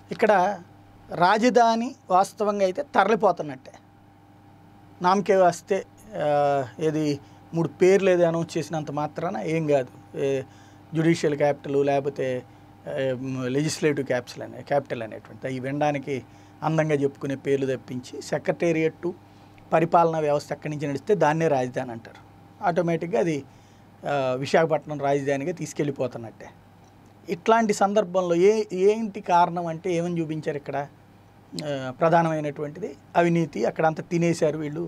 ఇక్కడ రాజధాని వాస్తవంగా అయితే తరలిపోతున్నట్టే నామకే వస్తే ఆ, ఏది మూడు పేర్లు ఏదో అనౌన్స్ చేసినంత మాత్రాన ఏం కాదు జ్యుడిషియల్ క్యాపిటల్ లేకపోతే లెజిస్లేటివ్ క్యాపిటల్ అనే క్యాపిటల్ అనేటువంటి అవి వినడానికి అందంగా చెప్పుకునే పేర్లు తప్పించి సెక్రటేరియట్ పరిపాలనా వ్యవస్థ ఎక్కడి నుంచి నడిస్తే దాన్నే రాజధాని అంటారు ఆటోమేటిక్గా అది ఆ, విశాఖపట్నం రాజధానిగా తీసుకెళ్ళిపోతున్నట్టే ఇట్లాంటి సందర్భంలో ఏ ఏంటి కారణం అంటే ఏమని చూపించారు ఇక్కడ ఆ, ప్రధానమైనటువంటిది అవినీతి అక్కడ అంతా తినేశారు వీళ్ళు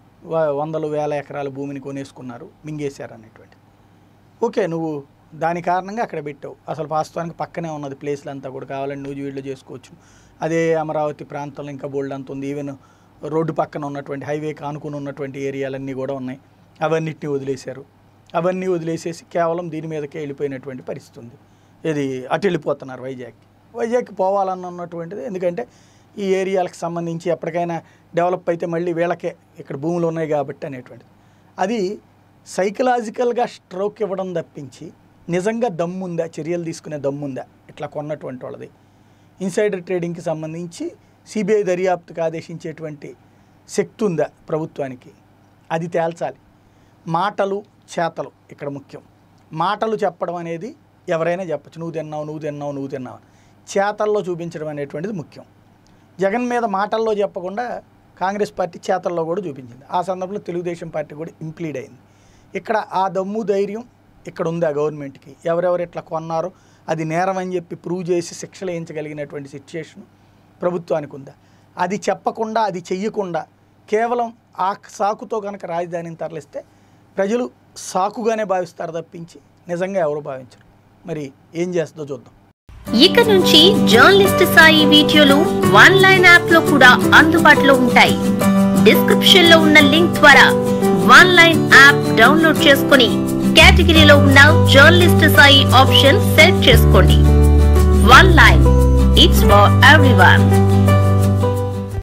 వ- వందలు వేల ఎకరాల భూమిని కొనేసుకున్నారు మింగేశారు అనేటువంటిది ఓకే నువ్వు దాని కారణంగా అక్కడ పెట్టావు అసలు వాస్తవానికి పక్కనే ఉన్నది ప్లేస్లు అంతా కూడా కావాలని నువ్వు వీళ్ళు చేసుకోవచ్చు అదే అమరావతి ప్రాంతంలో ఇంకా బోల్డ్ అంత ఉంది ఈవెన్ రోడ్డు పక్కన ఉన్నటువంటి హైవే కానుకుని ఉన్నటువంటి ఏరియాలన్నీ కూడా ఉన్నాయి అవన్నిటిని వదిలేశారు అవన్నీ వదిలేసేసి కేవలం దీని మీదకే వెళ్ళిపోయినటువంటి పరిస్థితి ఉంది ఇది అటు వెళ్ళిపోతున్నారు వైజాగ్ వైజాగ్కి పోవాలన్న ఉన్నటువంటిది ఎందుకంటే ఈ ఏరియాలకు సంబంధించి ఎప్పటికైనా డెవలప్ అయితే మళ్ళీ వీళ్ళకే ఇక్కడ భూములు ఉన్నాయి కాబట్టి అనేటువంటిది అది సైకలాజికల్గా స్ట్రోక్ ఇవ్వడం తప్పించి నిజంగా దమ్ముందా చర్యలు తీసుకునే దమ్ముందా ఇట్లా కొన్నటువంటి వాళ్ళది ఇన్సైడర్ ట్రేడింగ్కి సంబంధించి సిబిఐ దర్యాప్తుకు ఆదేశించేటువంటి శక్తి ఉందా ప్రభుత్వానికి అది తేల్చాలి మాటలు చేతలు ఇక్కడ ముఖ్యం మాటలు చెప్పడం అనేది ఎవరైనా చెప్పచ్చు నువ్వు తిన్నావు నువ్వు తిన్నావు నువ్వు తిన్నావు చేతల్లో చూపించడం అనేటువంటిది ముఖ్యం జగన్ మీద మాటల్లో చెప్పకుండా కాంగ్రెస్ పార్టీ చేతల్లో కూడా చూపించింది ఆ సందర్భంలో తెలుగుదేశం పార్టీ కూడా ఇంప్లీడ్ అయింది ఇక్కడ ఆ దమ్ము ధైర్యం ఇక్కడ ఉంది ఆ గవర్నమెంట్కి ఎవరెవరు ఇట్లా కొన్నారో అది నేరం అని చెప్పి ప్రూవ్ చేసి శిక్షలు వేయించగలిగినటువంటి సిచ్యుయేషన్ ప్రభుత్వానికి ఉందా అది చెప్పకుండా అది చెయ్యకుండా కేవలం ఆ సాకుతో కనుక రాజధానిని తరలిస్తే ప్రజలు సాకుగానే భావిస్తారు తప్పించి నిజంగా ఎవరు భావించరు మరి ఏం చేస్తుందో చూద్దాం ఇక నుంచి జర్నలిస్ట్ సాయి వీడియోలు వన్ లైన్ యాప్ లో కూడా అందుబాటులో ఉంటాయి డిస్క్రిప్షన్ లో ఉన్న లింక్ ద్వారా వన్ లైన్ యాప్ డౌన్లోడ్ చేసుకుని కేటగిరీలో ఉన్న జర్నలిస్ట్ సాయి ఆప్షన్ సెలెక్ట్ చేసుకోండి one line it's for everyone